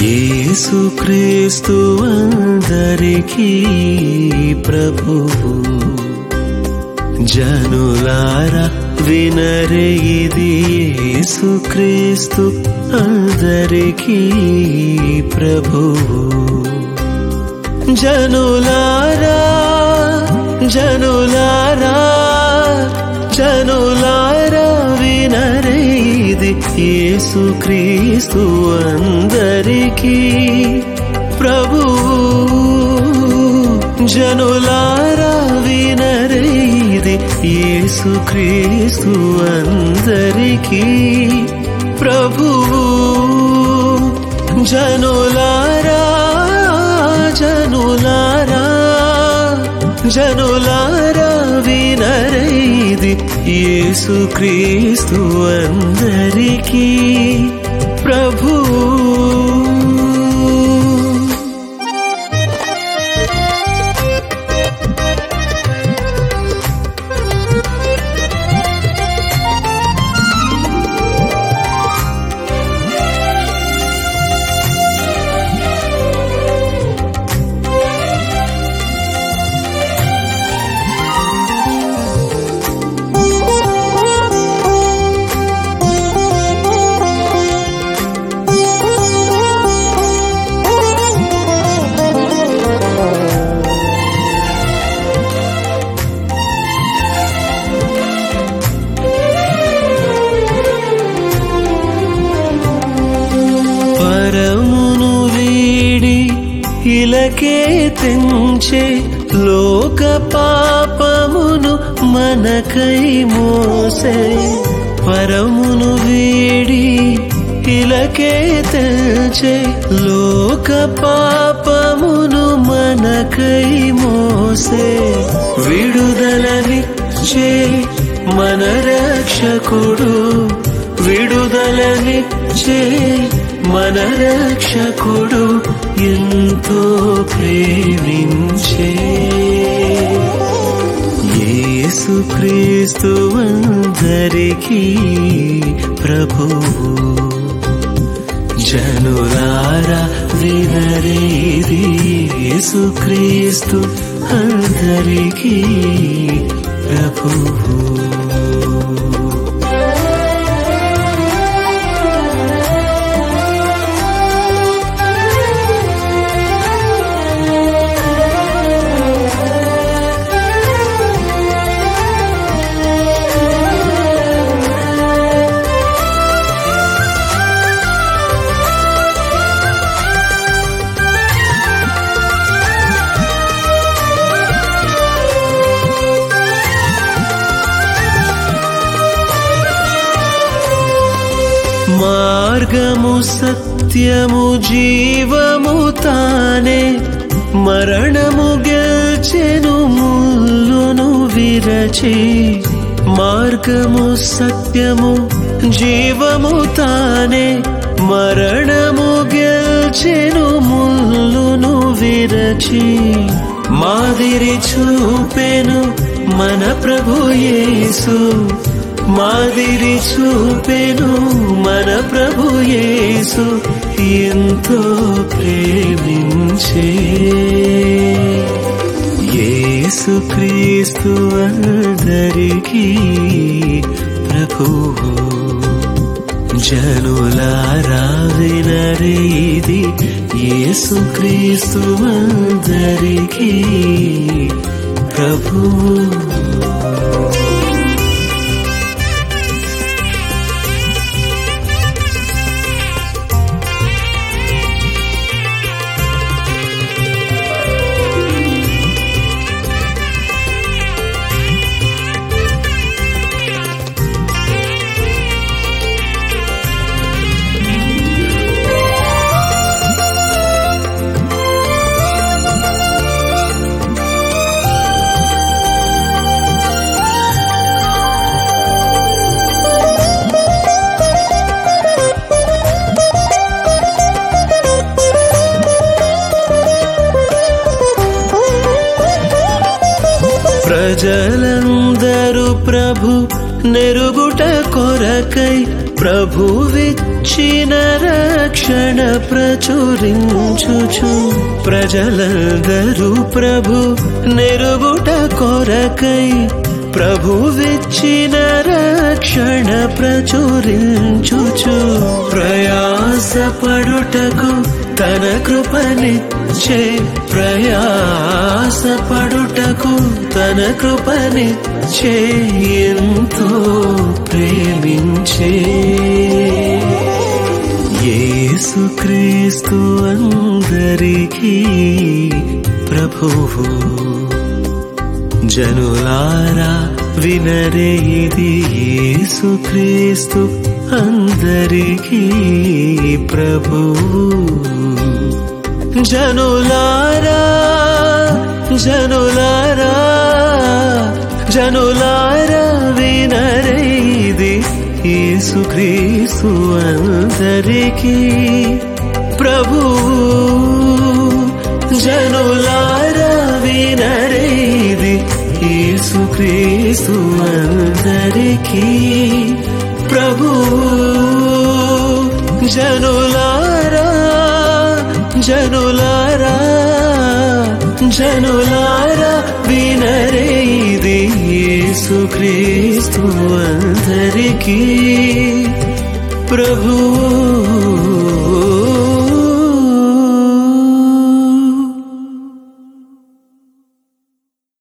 యేసుక్రీస్తు అందరికీ ప్రభువు జనులారా వినరే ఇది యేసుక్రీస్తు అందరికీ ప్రభువు జనులారా జనులారా జనులారా వినరే ఇది యేసుక్రీస్తు అందరికీ ప్రభువు జనులారా వినరే ఇది యేసుక్రీస్తు అందరికీ ప్రభువు జనులారా జనులారా జనులారా వినరే ఇది యేసుక్రీస్తు అందరికీ ప్రభువు పరమును వీడి ఇలకే తెంచే లోక పాపమును మనకై మోసే పరమును వీడి ఇలకే తెంచే లోక పాపమును మనకై మోసే విడుదలనిచ్చే మన రక్షకుడు విడుదలనిచ్చే మన రక్షకుడు ఎంతో ప్రేమించే యేసుక్రీస్తు అందరికీ ప్రభువు జనులారా వినరేది యేసుక్రీస్తు అందరికీ ప్రభువు మార్గము సత్యము జీవము తానే మరణము గెల్చెను ముల్లును విరచి మార్గము సత్యము జీవము తానే మరణము గెల్చెను ముల్లును విరచి మాదిరి చూపెను మన ప్రభు యేసు మాదిరి చూపెను మన ప్రభు యేసు ఎంతో ప్రేమించే యేసు క్రీస్తు అందరికీ ప్రభువు జనులారా వినరేది యేసు క్రీస్తు అందరికీ ప్రభువు ప్రజలందరూ ప్రభు నెరుగుట కొరకై ప్రభువిచ్చిన రక్ష రక్షణ ప్రచురించుచు ప్రజలందరూ ప్రభు నెరుగుట కొరకై ప్రభువిచ్చిన రక్షణ ప్రచురించుచు ప్రయాసపడుటకు తన కృపనిచ్చే ప్రయాసపడుటకు తన కృపనిచ్చే ఎంతో ప్రేమించే యేసుక్రీస్తు అందరికీ ప్రభువు జనులారా వినరే ఇది యేసుక్రీస్తు అందరికీ ప్రభువు జనులారా జనులారా జనులారా వినరే ఇది యేసుక్రీస్తు అందరికీ ప్రభువు జనులారా వినరే ఇది యేసుక్రీస్తు అందరికీ ప్రభువు జనులారా జనులారా జనులారా వినరే ఇది యేసుక్రీస్తు అందరికీ ప్రభువు